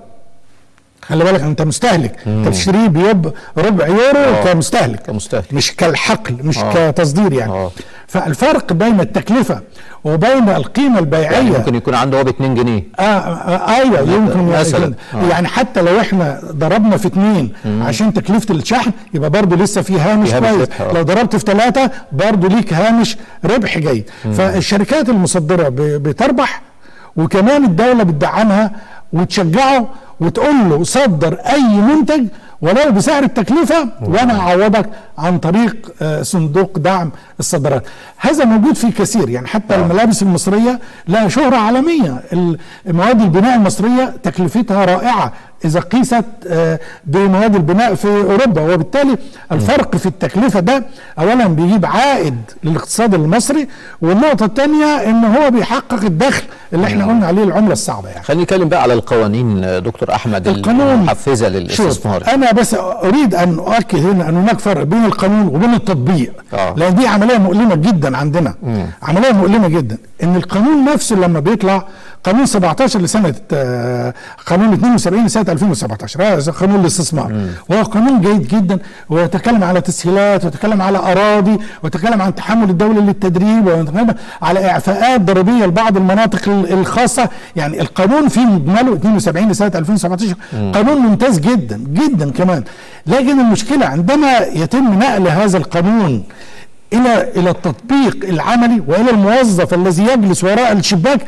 خلي بالك انت مستهلك انت بتشتريه بيب ربع يورو آه. كمستهلك كمستهلك. مش كالحقل مش آه. كتصدير يعني آه. فالفرق بين التكلفه وبين القيمه البيعيه يعني ممكن يكون عنده هو ب 2 جنيه آه, آه ايوه يمكن مثلاً. يعني, آه. يعني حتى لو احنا ضربنا في اثنين عشان تكلفه الشحن يبقى برضه لسه في هامش في هامش كويس ربح، آه. لو ضربت في ثلاثه برضه ليك هامش ربح جيد فالشركات المصدره ب- بتربح وكمان الدوله بتدعمها وتشجعه وتقول له صدر اي منتج ولو بسعر التكلفه وانا اعوضك عن طريق آه، صندوق دعم الصادرات هذا موجود في كثير يعني حتى الملابس المصريه لها شهره عالميه ال- مواد البناء المصريه تكلفتها رائعه اذا قيست آه، بمواد البناء في اوروبا وبالتالي الفرق في التكلفه ده اولا بيجيب عائد للاقتصاد المصري والنقطه الثانيه ان هو بيحقق الدخل اللي احنا قلنا عليه العمله الصعبه يعني خلينا نتكلم بقى على القوانين آه، دكتور احمد القانون المحفزه شوف للاستثمار انا بس اريد ان اؤكد هنا ان هناك فرق بين القانون وبين التطبيق آه. لان دي عمليه مؤلمه جدا عندنا عمليه مؤلمه جدا ان القانون نفسه لما بيطلع قانون 17 لسنه آه، قانون 72 لسنه 2017 هذا قانون الاستثمار وهو قانون جيد جدا ويتكلم على تسهيلات ويتكلم على اراضي ويتكلم عن تحمل الدوله للتدريب ويتكلم على اعفاءات ضريبيه لبعض المناطق ال- الخاصه يعني القانون في مجمله 72 لسنه 2017 قانون ممتاز جدا جدا كمان لكن المشكله عندما يتم نقل هذا القانون الى الى التطبيق العملي والى الموظف الذي يجلس وراء الشباك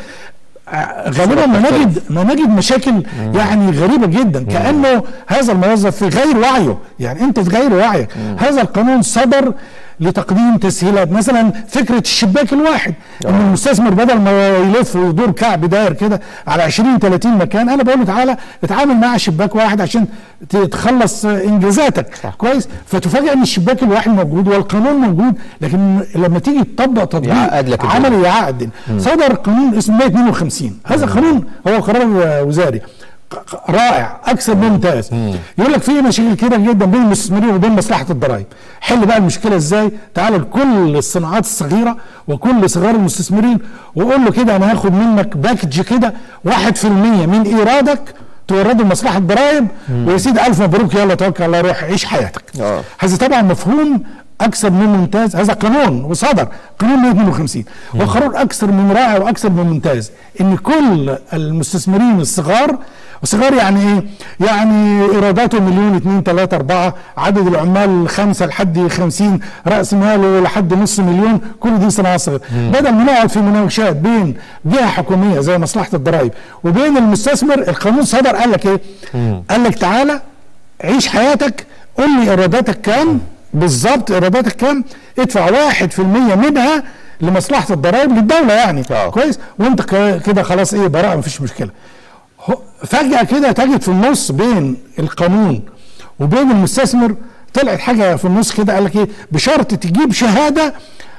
آه، غالبا ما نجد ما نجد مشاكل يعني غريبه جدا كانه هذا الموظف في غير وعيه يعني انت في غير وعيك هذا القانون صدر لتقديم تسهيلات مثلا فكره الشباك الواحد ان المستثمر بدل ما يلف ويدور كعب داير كده على 20 30 مكان انا بقول له تعالى اتعامل مع شباك واحد عشان ت- تخلص آه، انجازاتك كويس فتفاجئ ان الشباك الواحد موجود والقانون موجود لكن لما تيجي تطبق تطبيق يعقد لك الدنيا. عملي يعقد صدر قانون اسمه 152 هذا قانون هو قرار آه، وزاري ق- ق- رائع اكثر من ممتاز يقول لك في مشاكل كده جدا بين المستثمرين وبين مصلحه الضرائب حل بقى المشكله ازاي تعال لكل الصناعات الصغيره وكل صغار المستثمرين وقول له كده انا هاخد منك باكج كده 1% من ايرادك تورده لمصلحه الضرائب ويا سيدي الف مبروك يلا توكل على الله روح عيش حياتك آه. هذا طبعا مفهوم اكثر من ممتاز هذا قانون وصدر قانون 152 وقرار اكثر من رائع واكثر من ممتاز ان كل المستثمرين الصغار وصغار يعني ايه؟ يعني ايراداته مليون اثنين ثلاثة أربعة عدد العمال خمسة لحد خمسين رأس ماله لحد نص مليون كل دي صناعة صغيرة بدل ما نقعد في مناقشات بين جهة حكومية زي مصلحة الضرائب وبين المستثمر القانون صدر قال لك ايه؟ قال لك تعالى عيش حياتك قول لي ايراداتك كام بالظبط ايراداتك كام ادفع واحد في المية منها لمصلحة الضرائب للدولة يعني آه. كويس وانت ك- كده خلاص ايه براءة مفيش مشكلة هو- فجأة كده تجد في النص بين القانون وبين المستثمر طلعت حاجة في النص كده قال لك ايه بشرط تجيب شهادة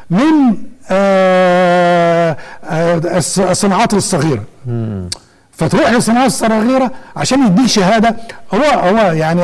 من آه آه الص- الصناعات الصغيرة فتروح للصناعات الصغيرة عشان يديك شهادة هو هو يعني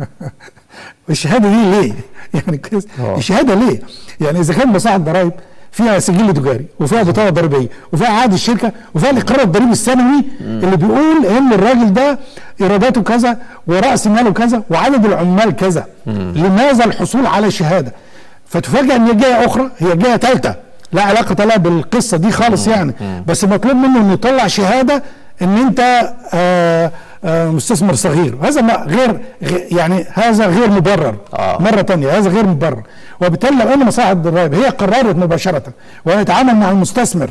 الشهادة دي ليه؟ يعني كويس آه. الشهادة ليه؟ يعني إذا كان مصلحة ضرائب فيها سجل تجاري وفيها بطاقة ضريبية وفيها عقد الشركة وفيها الإقرار الضريبي السنوي اللي بيقول إن الراجل ده إيراداته كذا ورأس ماله كذا وعدد العمال كذا لماذا الحصول على شهادة؟ فتفاجأ إن هي جهة أخرى هي جهة ثالثة لا علاقة لها بالقصة دي خالص يعني بس مطلوب منه إنه يطلع شهادة إن أنت آه آه مستثمر صغير هذا ما غير غ- يعني هذا غير مبرر آه. مرة تانية هذا غير مبرر وبالتالي لو ان مصلحة الضرائب هي قررت مباشرة ويتعامل مع المستثمر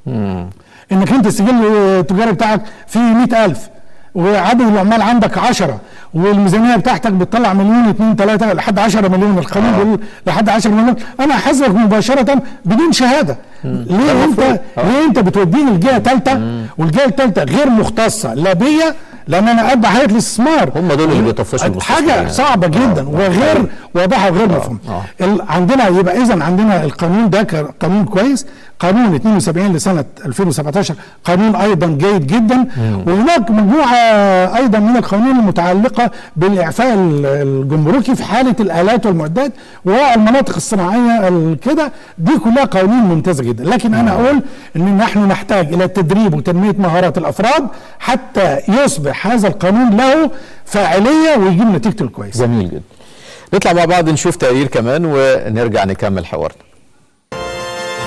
انك انت السجل التجاري بتاعك فيه 100000 وعدد العمال عندك 10 والميزانيه بتاعتك بتطلع مليون 2 3 لحد 10 مليون القانون بيقول لحد 10 مليون انا هحاسبك مباشره بدون شهاده ليه انت ليه انت بتوديني لجهه ثالثه والجهه الثالثه غير مختصه لا بيا لان انا قد حياه الاستثمار هم دول اللي بيطفشوا المستثمرين. حاجه صعبه جدا وغير واضحه وغير مفهومه آه. ال- عندنا يبقى اذا عندنا القانون ده ك- قانون كويس قانون 72 لسنه 2017 قانون ايضا جيد جدا وهناك مجموعه ايضا من القوانين المتعلقه بالاعفاء ال- الجمركي في حاله الالات والمعدات والمناطق الصناعيه ال- كده دي كلها قوانين ممتازه جدا لكن انا اقول ان نحن نحتاج الى تدريب وتنميه مهارات الافراد حتى يصبح هذا القانون له فاعليه ويجيب نتيجته الكويسه جميل جدا نطلع مع بعض نشوف تقرير كمان ونرجع نكمل حوارنا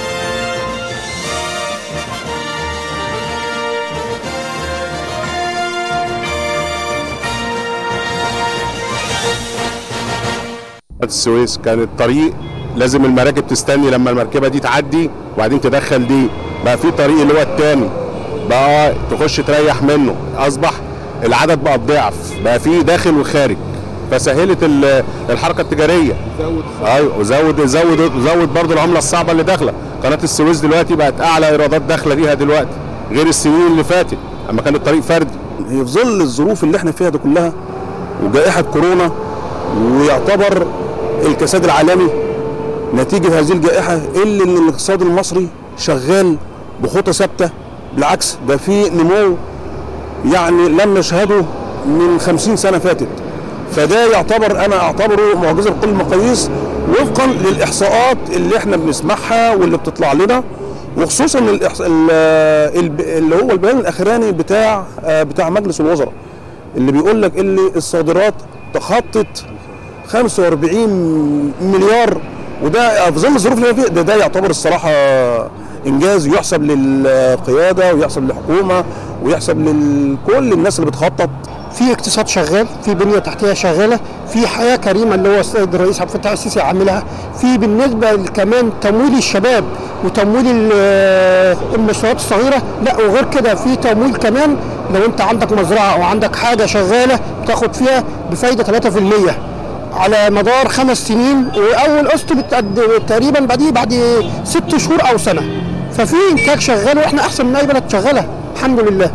السويس كان الطريق لازم المراكب تستني لما المركبه دي تعدي وبعدين تدخل دي بقى في طريق اللي هو التاني بقى تخش تريح منه اصبح العدد بقى بضعف بقى في داخل وخارج فسهلت ال- الحركه التجاريه ايوه وزود زود زود برضه العمله الصعبه اللي داخله قناه السويس دلوقتي بقت اعلى ايرادات داخله ليها دلوقتي غير السنين اللي فاتت اما كان الطريق فردي هي في ظل الظروف اللي احنا فيها دي كلها وجائحة كورونا ويعتبر الكساد العالمي نتيجة هذه الجائحة إلا إن الاقتصاد المصري شغال بخطى ثابتة بالعكس ده في نمو يعني لم نشهده من خمسين سنة فاتت فده يعتبر أنا أعتبره معجزة بكل المقاييس وفقا للإحصاءات اللي احنا بنسمعها واللي بتطلع لنا وخصوصا الإحص... ال- الب- اللي هو البيان الاخراني بتاع آه، بتاع مجلس الوزراء اللي بيقول لك ان الصادرات تخطت 45 مليار وده في ظل الظروف اللي احنا فيها ده, ده يعتبر الصراحه انجاز يحسب للقياده ويحسب للحكومه ويحسب لكل الناس اللي بتخطط في اقتصاد شغال في بنيه تحتيه شغاله في حياه كريمه اللي هو السيد الرئيس عبد الفتاح السيسي عاملها في بالنسبه كمان تمويل الشباب وتمويل ال- المشروعات الصغيره لا وغير كده في تمويل كمان لو انت عندك مزرعه او عندك حاجه شغاله بتاخد فيها بفايده 3% على مدار خمس سنين واول قسط بتقد تقريبا بعديه بعد ست شهور او سنه ففي انتاج شغال واحنا احسن من اي بلد شغاله الحمد لله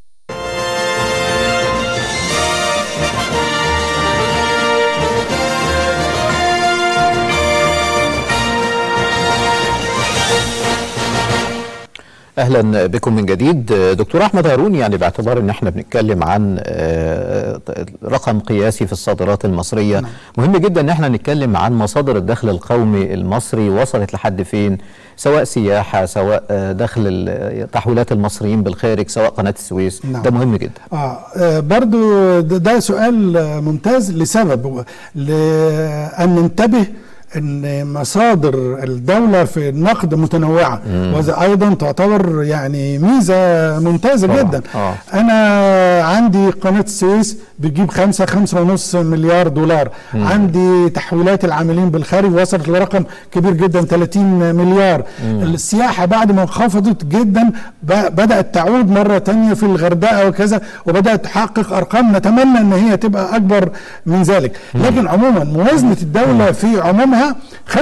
اهلا بكم من جديد دكتور احمد هارون يعني باعتبار ان احنا بنتكلم عن آه، رقم قياسي في الصادرات المصريه مهم جدا ان احنا نتكلم عن مصادر الدخل القومي المصري وصلت لحد فين سواء سياحه سواء آه، دخل ال- تحويلات المصريين بالخارج سواء قناه السويس نعم. ده مهم جدا آه آه، برضو ده, ده سؤال آه، ممتاز لسبب لأن ننتبه ان مصادر الدوله في النقد متنوعه وهذا ايضا تعتبر يعني ميزه ممتازه طبعاً. جدا آه. انا عندي قناه السويس بتجيب خمسة خمسة ونص مليار دولار مم. عندي تحويلات العاملين بالخارج وصلت لرقم كبير جدا 30 مليار مم. السياحة بعد ما انخفضت جدا ب- بدأت تعود مرة تانية في الغردقة وكذا وبدأت تحقق أرقام نتمنى أن هي تبقى أكبر من ذلك لكن عموما موازنة الدولة في عمومها 75%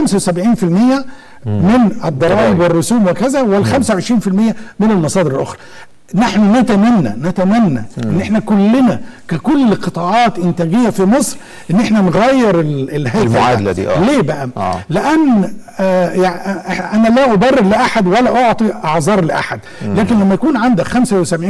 من الضرائب والرسوم وكذا وال 25% من المصادر الأخرى نحن نتمنى نتمنى ان احنا كلنا ككل قطاعات انتاجيه في مصر ان احنا نغير ال- الهيكل ده. المعادلة دي، آه. ليه بقى؟ آه. لان آه يعني آه، انا لا ابرر لاحد ولا اعطي اعذار لاحد لكن لما يكون عندك 75%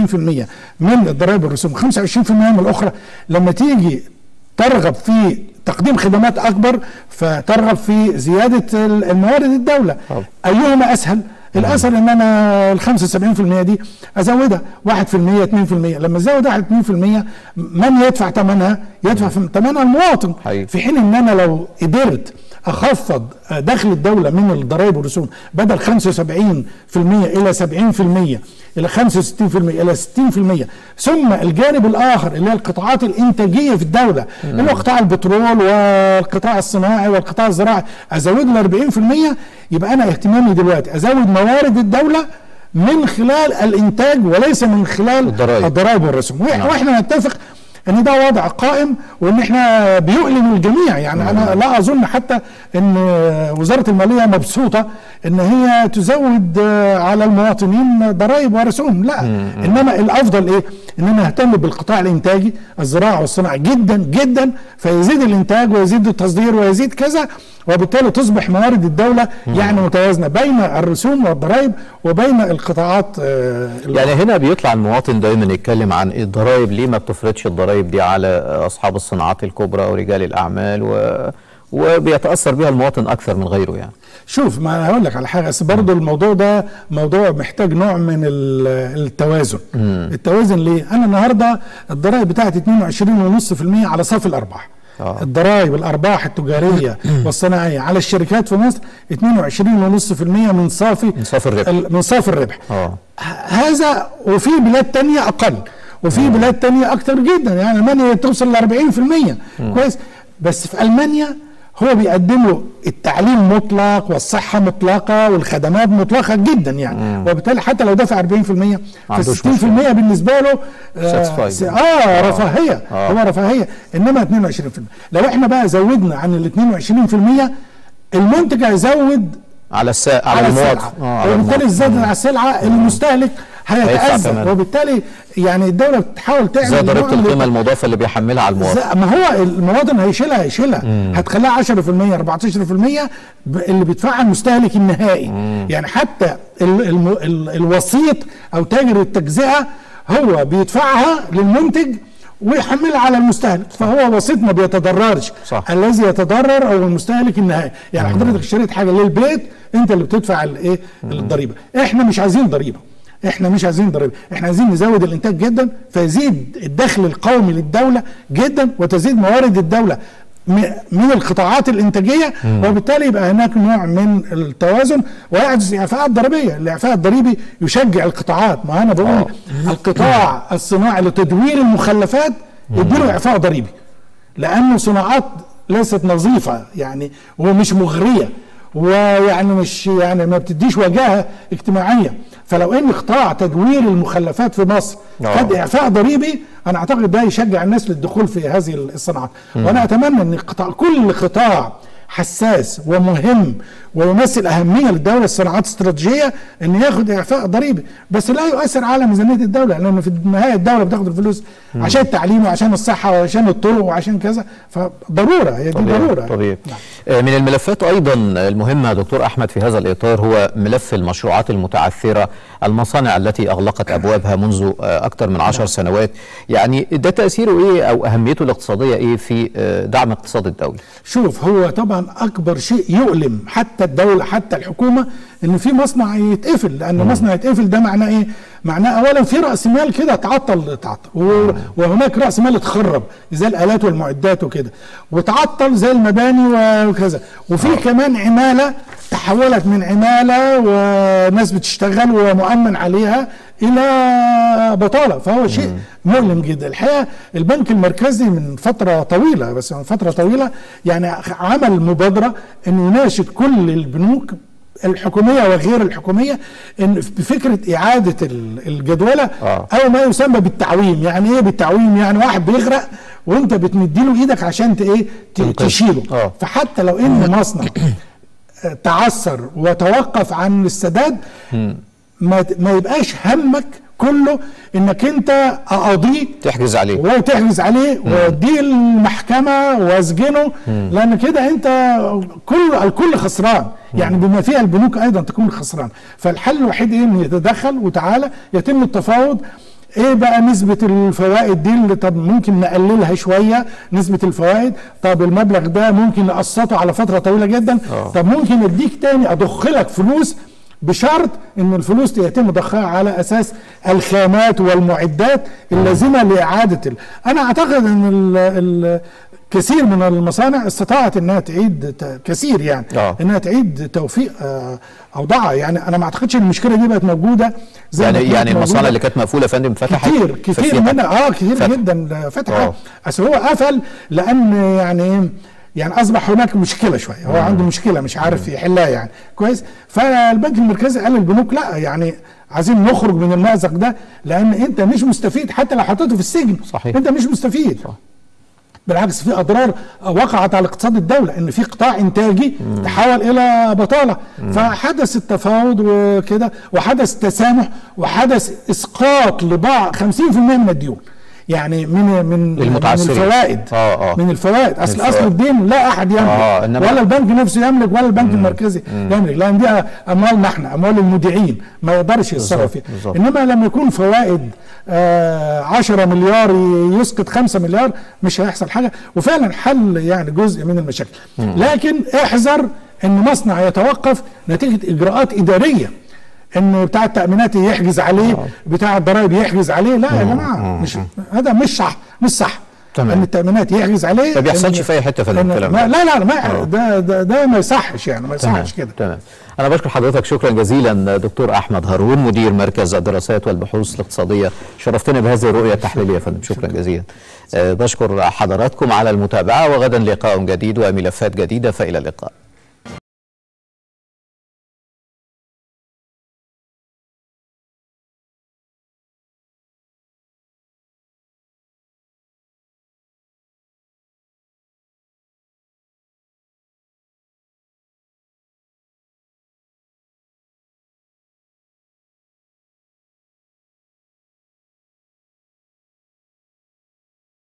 من الضرائب والرسوم 25% من الاخرى لما تيجي ترغب في تقديم خدمات اكبر فترغب في زياده ال- الموارد الدوله طب. ايهما اسهل الاسهل ان انا ال 75% دي ازودها 1% 2% لما ازود 1 2% من يدفع ثمنها؟ يدفع في ثمنها المواطن حقيقي. في حين ان انا لو قدرت اخفض دخل الدوله من الضرائب والرسوم بدل 75% الى 70% الى 65% الى 60% ثم الجانب الاخر اللي هي القطاعات الانتاجيه في الدوله اللي هو قطاع البترول والقطاع الصناعي والقطاع الزراعي ازود له 40% يبقى انا اهتمامي دلوقتي ازود موارد الدوله من خلال الانتاج وليس من خلال الضرائب. الضرائب والرسوم وإح- نعم. واحنا نتفق ان ده وضع قائم وان احنا بيؤلم الجميع يعني انا لا اظن حتى ان وزاره الماليه مبسوطه ان هي تزود آه، على المواطنين ضرائب ورسوم لا انما الافضل ايه ان انا اهتم بالقطاع الانتاجي الزراعه والصناعه جدا جدا فيزيد الانتاج ويزيد التصدير ويزيد كذا وبالتالي تصبح موارد الدوله يعني متوازنه بين الرسوم والضرائب وبين القطاعات آه، يعني هنا بيطلع المواطن دايما يتكلم عن الضرائب ليه ما بتفرضش الضرائب دي على اصحاب الصناعات الكبرى ورجال الاعمال و... وبيتاثر بها المواطن اكثر من غيره يعني شوف ما هقول لك على حاجه بس برضه الموضوع ده موضوع محتاج نوع من ال- التوازن التوازن ليه انا النهارده الضرائب بتاعت 22.5% على صافي الارباح آه. الضرائب الارباح التجاريه والصناعيه على الشركات في مصر 22.5% من صافي من صافي الربح. ال- من صافي الربح اه هذا وفي بلاد تانية أقل وفي بلاد تانية أكتر جدا يعني ألمانيا توصل ل 40% كويس بس في ألمانيا هو بيقدم له التعليم مطلق والصحه مطلقه والخدمات مطلقه جدا يعني وبالتالي حتى لو دفع 40% ف عندوش 60% بالنسبه له آه, Satisfied. س- اه رفاهيه آه. هو رفاهيه انما 22% لو احنا بقى زودنا عن ال 22% المنتج هيزود على السا... على, على المواطن السلعه آه على وبالتالي المواطن. الزاد على السلعه المستهلك هيدفع هيتاذى ثمن. وبالتالي يعني الدوله بتحاول تعمل زي ضريبه نوع من- القيمه المضافه اللي بيحملها على المواطن زي- ما هو المواطن هيشيلها هيشيلها هتخليها 10% 14% ب- اللي بيدفعها المستهلك النهائي يعني حتى ال الم ال الوسيط او تاجر التجزئه هو بيدفعها للمنتج ويحملها على المستهلك فهو وسيط ما بيتضررش صح. الذي يتضرر هو المستهلك النهائي يعني حضرتك اشتريت حاجه للبيت انت اللي بتدفع الايه الضريبه احنا مش عايزين ضريبه احنا مش عايزين ضريبه احنا عايزين نزود الانتاج جدا فيزيد الدخل القومي للدوله جدا وتزيد موارد الدوله م- من القطاعات الانتاجيه وبالتالي يبقى هناك نوع من التوازن ويحدث اعفاء ضريبيه، الاعفاء الضريبي يشجع القطاعات، ما انا بقول القطاع الصناعي لتدوير المخلفات يديله اعفاء ضريبي لانه صناعات ليست نظيفه يعني ومش مغريه ويعني مش يعني ما بتديش وجاهه اجتماعيه فلو ان قطاع تدوير المخلفات في مصر آه. خد اعفاء ضريبي انا اعتقد ده يشجع الناس للدخول في هذه الصناعات وانا اتمنى ان قطاع كل قطاع حساس ومهم ويمثل اهميه للدوله الصناعات الاستراتيجيه ان ياخد اعفاء ضريبي بس لا يؤثر على ميزانيه الدوله لان في النهايه الدوله بتاخد الفلوس عشان التعليم وعشان الصحه وعشان الطرق وعشان كذا فضروره هي دي طبيعي ضروره طبيعي آه، من الملفات ايضا المهمه يا دكتور احمد في هذا الاطار هو ملف المشروعات المتعثره المصانع التي اغلقت ابوابها منذ آه، اكثر من عشر سنوات يعني ده تاثيره ايه او اهميته الاقتصاديه ايه في آه، دعم اقتصاد الدوله شوف هو طبعا اكبر شيء يؤلم حتى الدوله حتى الحكومه ان في مصنع يتقفل لان مصنع يتقفل ده معناه ايه؟ معناه اولا في راس مال كده تعطل تعطل و- وهناك راس مال اتخرب زي الالات والمعدات وكده وتعطل زي المباني وكذا وفي كمان عماله تحولت من عماله وناس بتشتغل ومؤمن عليها الى بطاله فهو شيء مؤلم جدا الحقيقه البنك المركزي من فتره طويله بس من فتره طويله يعني عمل مبادره انه يناشد كل البنوك الحكوميه وغير الحكوميه ان بفكره اعاده ال- الجدوله آه. او ما يسمى بالتعويم يعني ايه بالتعويم يعني واحد بيغرق وانت بتمديله ايدك عشان ت- ايه ت- تنقذه. تشيله آه. فحتى لو ان مصنع تعثر وتوقف عن السداد ما ما يبقاش همك كله انك انت اقاضيه تحجز عليه وتحجز عليه واديه المحكمه واسجنه لان كده انت كل الكل خسران يعني بما فيها البنوك ايضا تكون خسران فالحل الوحيد ايه انه يتدخل وتعالى يتم التفاوض ايه بقى نسبة الفوائد دي اللي طب ممكن نقللها شوية نسبة الفوائد طب المبلغ ده ممكن نقسطه على فترة طويلة جدا طب ممكن اديك تاني اضخ لك فلوس بشرط ان الفلوس يتم ضخها على اساس الخامات والمعدات اللازمه لاعاده ال... انا اعتقد ان ال... ال... كثير من المصانع استطاعت انها تعيد ت... كثير يعني آه. انها تعيد توفيق آه، اوضاعها يعني انا ما اعتقدش ان المشكله دي بقت موجوده زي يعني ما كانت يعني المصانع موجودة. اللي كانت مقفوله يا فندم فتحت كتير كتير ففتحت. منها اه كتير فتح. جدا فتحت آه. اصل هو قفل لان يعني يعني اصبح هناك مشكله شويه هو عنده مشكله مش عارف يحلها يعني كويس فالبنك المركزي قال للبنوك لا يعني عايزين نخرج من المأزق ده لان انت مش مستفيد حتى لو حطيته في السجن صحيح. انت مش مستفيد صح. بالعكس في اضرار وقعت على اقتصاد الدوله ان في قطاع انتاجي تحول الى بطاله فحدث التفاوض وكده وحدث تسامح وحدث اسقاط لبعض 50% من الديون يعني من من من للمتعثرين. الفوائد آه، آه. من الفوائد اصل الفوائد. اصل الدين لا احد يملك آه، إنما- ولا البنك نفسه يملك ولا البنك المركزي يملك لان دي اموالنا احنا اموال المودعين ما يقدرش يتصرف فيها بالظبط. انما لما يكون فوائد آه 10 مليار يسقط 5 مليار مش هيحصل حاجه وفعلا حل يعني جزء من المشاكل لكن احذر ان مصنع يتوقف نتيجه اجراءات اداريه ان بتاع التامينات يحجز عليه بتاع الضرائب يحجز عليه لا يا جماعه مش هذا مش صح مش صح تمام. ان التامينات يحجز عليه ما بيحصلش إن- في أي حتة في إن- الكلام ما ده. لا لا ما آه. ده, ده ده ما يصحش يعني ما تمام يصحش كده تمام انا بشكر حضرتك شكرا جزيلا دكتور احمد هارون مدير مركز الدراسات والبحوث الاقتصاديه شرفتنا بهذه الرؤيه التحليليه يا فندم شكرا جزيلا آه، بشكر حضراتكم على المتابعه وغدا لقاء جديد وملفات جديده فالى اللقاء